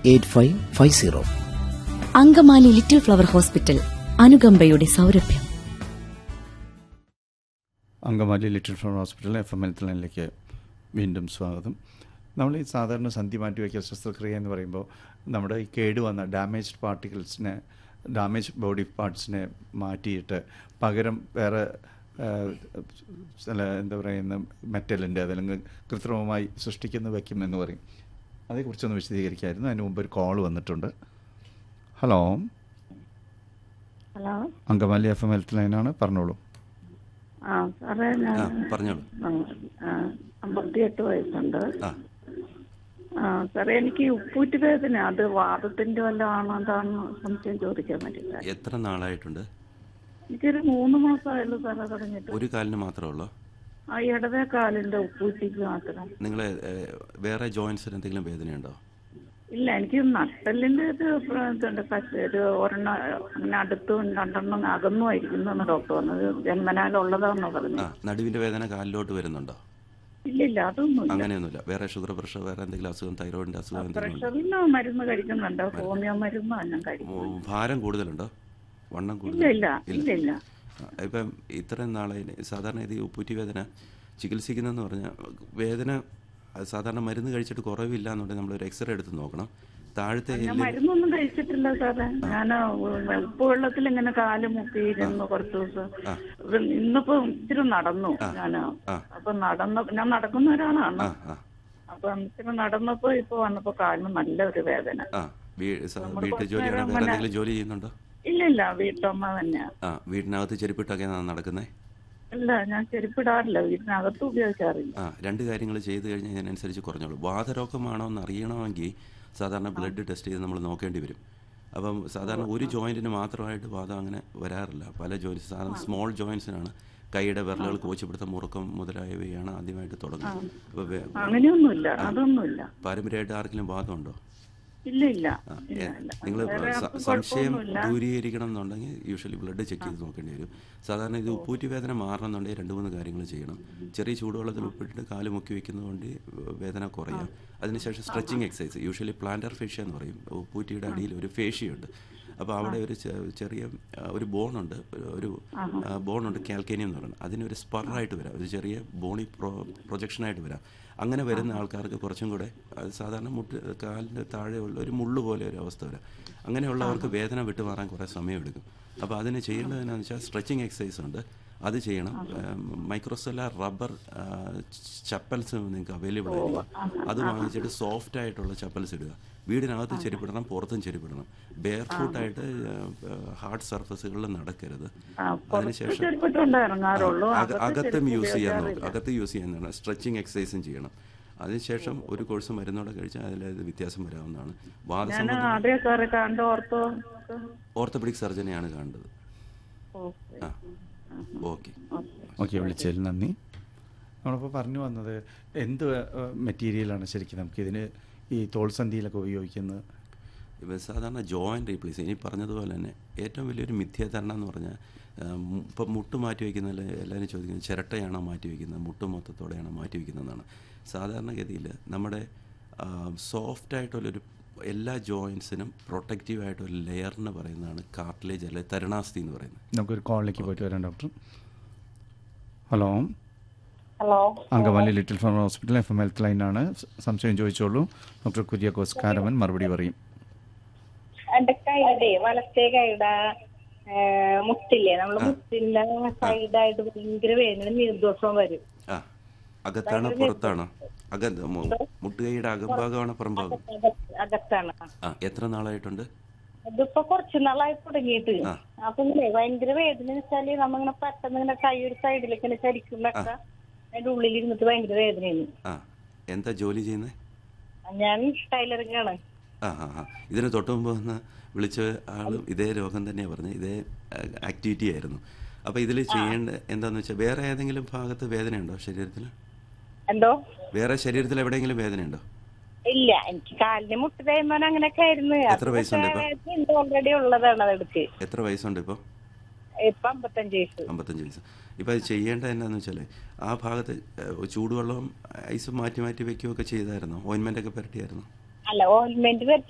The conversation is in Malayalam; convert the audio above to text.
Eight five five zero Angamaly Little Flower Hospital അനുകമ്പയുടെ സൗരഭ്യം Angamaly Little Flower Hospital FM എം ഹെൽത്ത് ലൈനിലേക്ക് വീണ്ടും സ്വാഗതം നമ്മൾ ഈ സാധാരണ സന്ധി മാറ്റിവയ്ക്കൽ ശസ്ത്രക്രിയ എന്ന് പറയുമ്പോൾ നമ്മുടെ ഈ കേടുവന്ന ഡാമേജ്ഡ് പാർട്ടിക്കിൾസിനെ ഡാമേജ് ബോഡി പാർട്സിനെ മാറ്റിയിട്ട് പകരം വേറെ ആ, ചില എന്താ പറയുന്ന മെറ്റലിൻ്റെ അതല്ലെങ്കിൽ കൃത്രിമമായി സൃഷ്ടിക്കുന്ന വയ്ക്കുമെന്ന് പറയും അതേക്കുറിച്ചൊന്ന് വിശദീകരിക്കായിരുന്നു അതിന് മുമ്പ് ഒരു കോൾ വന്നിട്ടുണ്ട് ഹലോ ഹലോ അങ്കമാലി എഫ് എം ഹെൽത്ത് ലൈനാണ് പറഞ്ഞോളൂ ആ സാറേ ഞാൻ ആ പറഞ്ഞോളൂ ആ, അമ്പത്തിയെട്ട് വയസ്സുണ്ട് ആ ആ സാറേ എനിക്ക് ഈ ഉപ്പൂറ്റ് വേദന അത് വാദത്തിന്റെ വല്ലതും ആണോ എന്താണെന്ന് സംശയം ചോദിക്കാൻ വേണ്ടിയില്ല എത്ര നാളായിട്ടുണ്ട് എനിക്കൊരു മൂന്ന് മാസമായുള്ളൂ സാറേ തുടങ്ങിയിട്ട് ഒരു കാലിന് മാത്രമേ ഉള്ളൂ ആ ഇടവേ കാലിന്റെ ഉപ്പൂറ്റിക്ക് മാത്രം നിങ്ങൾ വേറെ ജോയിൻസിന് എന്തെങ്കിലും വേദനയുണ്ടോ ഇല്ല എനിക്ക് നട്ടലിന്റെ ഒരു പ്ര- ഇതുണ്ട് കശ- ഒരു ഒരെണ്ണം അങ്ങനെ അടുത്തും രണ്ടെണ്ണം അകന്നുമായിരിക്കുന്നു ഡോക്ടർ പറഞ്ഞത് ജന്മനാലുള്ളതാണെന്ന് പറഞ്ഞു ആ നടുവിൻ്റെ വേദന കാലിലോട്ട് വരുന്നുണ്ടോ ഇല്ല ഇല്ല അതൊന്നും ഇല്ല അങ്ങനെയൊന്നുമില്ല വേറെ ഷുഗർ പ്രഷർ വേറെ എന്തെങ്കിലും അസുഖം തൈറോയിഡിൻ്റെ അസുഖം എന്തെങ്കിലും ഉണ്ടോ പ്രഷറിന് മരുന്ന് കഴിക്കുന്നുണ്ട് ഹോമിയോ മരുന്ന് ഞാൻ കഴിക്കും ഉം, ഭാരം കൂടുതലുണ്ടോ വണ്ണം ഇല്ല കൂടുതൽ ഇല്ല ഇല്ല ഇല്ല ആ, ഇപ്പം ഇത്രയും നാളെ സാധാരണ ഇത് ഈ ഉപ്പൂറ്റി വേദന ചികിത്സിക്കുന്നതെന്ന് പറഞ്ഞാൽ വേദന അത് സാധാരണ മരുന്ന് കഴിച്ചിട്ട് കുറവില്ല എന്നുണ്ടെങ്കിൽ നമ്മളൊരു എക്സ്റേ എടുത്ത് നോക്കണം താഴത്തെ ഞാൻ എല്ല് മരുന്നൊന്നും കഴിച്ചിട്ടില്ല സാറേ ഞാൻ ഉപ്പ് വെള്ളത്തിൽ ഇങ്ങനെ കാല് മുക്കി ഇരുന്നു കുറച്ച് ദിവസം ഇത് ഇന്നിപ്പോ ഇച്ചിരി നടന്നു ഞാൻ ആ. അപ്പൊ നടന്ന ഞാൻ നടക്കുന്ന ഒരാളാണ് ആ ആ അപ്പൊ ഇച്ചിരി നടന്നപ്പോ ഇപ്പൊ വന്നപ്പോ കാലിന് നല്ലൊരു വേദന ആ വീ- സ- വീട്ടു ജോലിയാണോ വേറെ എന്തെങ്കിലും ജോലി ചെയ്യുന്നുണ്ടോ ഇല്ല ഇല്ല വീട്ടമ്മ തന്നെയാ ആ വീടിനകത്ത് ചെരുപ്പിട്ടൊക്കെയാണ് നടക്കുന്നത് ഇല്ല ഞാൻ ചെരുപ്പിടാറില്ല വീട്ടിനകത്ത് ഉപയോഗിക്കാറില്ല ആ രണ്ട് കാര്യങ്ങൾ ചെയ്ത് കഴിഞ്ഞാൽ അതിനനുസരിച്ച് കുറഞ്ഞോളൂ വാതരോഗമാണോ എന്ന് അറിയണമെങ്കിൽ സാധാരണ ബ്ലഡ് ടെസ്റ്റ് ചെയ്ത് നമ്മൾ നോക്കേണ്ടി വരും അപ്പം സാധാരണ ഒരു ജോയിൻറ്റിന് മാത്രമായിട്ട് വാദം അങ്ങനെ വരാറില്ല പല ജോയിൻസ് സാധാരണ സ്മോൾ ജോയിൻസിനാണ് കൈയുടെ വിരലുകൾ കോച്ചിപ്പിടുത്ത മുറുക്കം മുതലായവയാണ് ആദ്യമായിട്ട് തുടങ്ങുന്നത് അപ്പോൾ വേ- അങ്ങനെയൊന്നുമില്ല അതൊന്നുമില്ല പാരമ്പര്യമായിട്ട് ആർക്കെങ്കിലും വാദമുണ്ടോ ഇല്ല ഇല്ല ആ, ഇല്ല എ- ഇല്ല നിങ്ങൾ വേറെ സ- ആർക്കും സംശയം കുഴപ്പമൊന്നുമില്ല ദൂരീകരിക്കണം എന്നുണ്ടെങ്കിൽ യൂഷ്വലി ബ്ലഡ് ചെക്ക് ചെയ്ത് നോക്കേണ്ടി വരും സാധാരണ ഇത് ഉപ്പൂറ്റി വേദന മാറണം എന്നുണ്ടെങ്കിൽ രണ്ട് മൂന്ന് കാര്യങ്ങൾ ചെയ്യണം ചെറിയ ചൂടുവെള്ളത്തിൽ ഉപ്പിട്ടിട്ട് കാല് മുക്കി വെക്കുന്നത് കൊണ്ട് വേദന കുറയാം അതിനുശേഷം stretching exercise usually plantar fascia എന്ന് പറയും ഉപ്പൂറ്റിയുടെ അടിയിൽ ഒരു ഫേഷ്യയുണ്ട് അപ്പോൾ അവിടെ ഒരു ചെ- ചെറിയ ആ, ഒരു ബോണുണ്ട് ഒരു ബോണുണ്ട് കാൽക്കേനിയം എന്ന് പറയുന്നത് അതിനൊരു സ്പറായിട്ട് വരാം ഒരു ചെറിയ ബോണി പ്രോ പ്രൊജക്ഷനായിട്ട് വരാം അങ്ങനെ വരുന്ന ആൾക്കാർക്ക് കുറച്ചും കൂടെ അത് സാധാരണ മുട്ട് കാലിൻ്റെ താഴെയുള്ള ഒരു മുള്ളു പോലെ ഒരു അവസ്ഥ വരാം അങ്ങനെയുള്ളവർക്ക് വേദന വിട്ടുമാറാൻ കുറേ സമയമെടുക്കും അപ്പോൾ അതിന് ചെയ്യേണ്ടതെന്നു വെച്ചാൽ സ്ട്രെച്ചിങ് എക്സസൈസ് ഉണ്ട് അത് ചെയ്യണം മൈക്രോസെല്ലാർ റബ്ബർ ചപ്പൽസ് നിങ്ങൾക്ക് അവൈലബിൾ ആയിരിക്കും അത് വാങ്ങിച്ചിട്ട് സോഫ്റ്റ് ആയിട്ടുള്ള ചപ്പൽസ് ഇടുക വീടിനകത്ത് ചെരുപ്പിടണം പുറത്തും ചെരുപ്പിടണം ബെയർ ഫൂട്ടായിട്ട് ഹാർഡ് സർഫസുകളിൽ നടക്കരുത് ആ, പുറത്ത് അതിനുശേഷം ചെരുപ്പിട്ടുണ്ടേ ഇറങ്ങാറുള്ളൂ അക- അകത്ത് അകത്തും ചെരുപ്പ് യൂസ് ചെയ്യാൻ നോക്കുക ഉപയോഗിക്കാറില്ല. അകത്ത് യൂസ് ചെയ്യാവുന്നതാണ് സ്ട്രെച്ചിങ് എക്സസൈസും ചെയ്യണം അതിനുശേഷം ഒരു കോഴ്സ് മരുന്നോടെ കഴിച്ചാൽ അതിൽ വ്യത്യാസം വരാവുന്നതാണ് ഞാൻ വാദസംബന്ധം അതേ സാറേ കണ്ട് ഓർത്തോ ഓർത്തോപെഡിക് സർജനെയാണ് കാണേണ്ടത് ഓക്കെ ആ ഓക്കെ ഓക്കെ വിളിച്ചതിൽ നന്ദി നമ്മളിപ്പോൾ പറഞ്ഞു വന്നത് എന്ത് മെറ്റീരിയലാണ് ശരിക്കും നമുക്കിതിന് ഈ തോൾസന്ധിയിലൊക്കെ ഉപയോഗിക്കുന്നത് ഇപ്പം സാധാരണ ജോയിൻ്റ് റീപ്ലേസ് ഇനി പറഞ്ഞതുപോലെ തന്നെ ഏറ്റവും വലിയൊരു മിഥ്യാധാരണ എന്ന് പറഞ്ഞാൽ ഇപ്പം മുട്ട് മാറ്റി വയ്ക്കുന്നതിൽ എല്ലാവരും ചോദിക്കുന്നത് ചിരട്ടയാണോ മാറ്റി വയ്ക്കുന്നത് മുട്ട് മൊത്തത്തോടെയാണോ മാറ്റി വയ്ക്കുന്നതെന്നാണ് സാധാരണഗതിയിൽ നമ്മുടെ സോഫ്റ്റ് ആയിട്ടുള്ളൊരു എല്ലാ ജോയിൻസിനും പ്രൊട്ടക്റ്റീവ് ആയിട്ടൊരു ലെയറിന് പറയുന്നതാണ് കാർട്ടിലേജ് അല്ലെ തരുണാസ്തി എന്ന് പറയുന്നത് നമുക്കൊരു കോളിലേക്ക് പോയിട്ട് വരാം doctor hello hello Angamaly Little Flower Hospital FM എം ഹെൽത്ത് ലൈനാണ് സംശയം ചോദിച്ചോളൂ ഡോക്ടർ കുര്യാക്കോസ് കാരവൻ മറുപടി പറയും എന്റെ കൈയുടെ വലത്തെ കൈയുടെ മുട്ടില്ലേ നമ്മള് മുട്ടിന്റെ സൈഡായിട്ട് ഭയങ്കര വേദന നിർദോഷം വരും ആ അകത്താണോ പുറത്താണോ അക മു- മുട്ടുകൈയുടെ അകംഭാഗമാണോ പുറംഭാഗം അക- അകത്താണ് ആ എത്ര നാളായിട്ടുണ്ട് ഇതിപ്പോ കുറച്ച് നാളായി തുടങ്ങിയിട്ട് ആ. അപ്പൊ ഇല്ലേ ഭയങ്കര വേദന വെച്ചാല് നമ്മളിങ്ങനെ പെട്ടെന്ന് ഇങ്ങനെ കൈ ഒരു സൈഡിലേക്ക് ഇങ്ങനെ ചരിക്കുമ്പോഴൊക്കെ അതിന്റെ ഉള്ളിൽ ഇരുന്നിട്ട് ഭയങ്കര വേദനയാണ് ആ എന്താ ജോലി ചെയ്യുന്നത് ഞാൻ ടൈലറിംഗ് ആണ് ആ ആ ആ ഇതിന് തൊട്ട് മുമ്പ് വന്ന് വിളിച്ച ആളും ഇതേ രോഗം തന്നെയാണ് പറഞ്ഞത് ഇതേ ആക്ടിവിറ്റി ആയിരുന്നു അപ്പോൾ ഇതിൽ ചെയ്യേണ്ട എന്താന്ന് വെച്ചാൽ വേറെ ഏതെങ്കിലും ഭാഗത്ത് വേദനയുണ്ടോ ശരീരത്തിൽ എന്തോ വേറെ ശരീരത്തിൽ എവിടെയെങ്കിലും വേദനയുണ്ടോ ഇല്ല എനിക്ക് കാലിന് മുട്ട് തേയ്മാനം അങ്ങനെയൊക്കെ ആയിരുന്നു എത്ര വയസ്സുണ്ട് ഇപ്പൊ? ഓൾറെഡി ഉള്ളതാണ് അതെടുക്ക് എത്ര വയസ്സുണ്ട് ഇപ്പോൾ ഇപ്പൊ അമ്പത്തഞ്ച് വയസ്സ് അമ്പത്തഞ്ച് വയസ്സ് ഇപ്പോൾ അത് ചെയ്യേണ്ട എന്താണെന്ന് വെച്ചാൽ ആ ഭാഗത്ത് ഏഹ്, ചൂടുവെള്ളവും ഐസും മാറ്റി മാറ്റി വെക്കുകയൊക്കെ ചെയ്തായിരുന്നോ ഓയിൻമെൻ്റ് ഒക്കെ പുരട്ടിയായിരുന്നോ അല്ല ഓയിൽമെന്റ്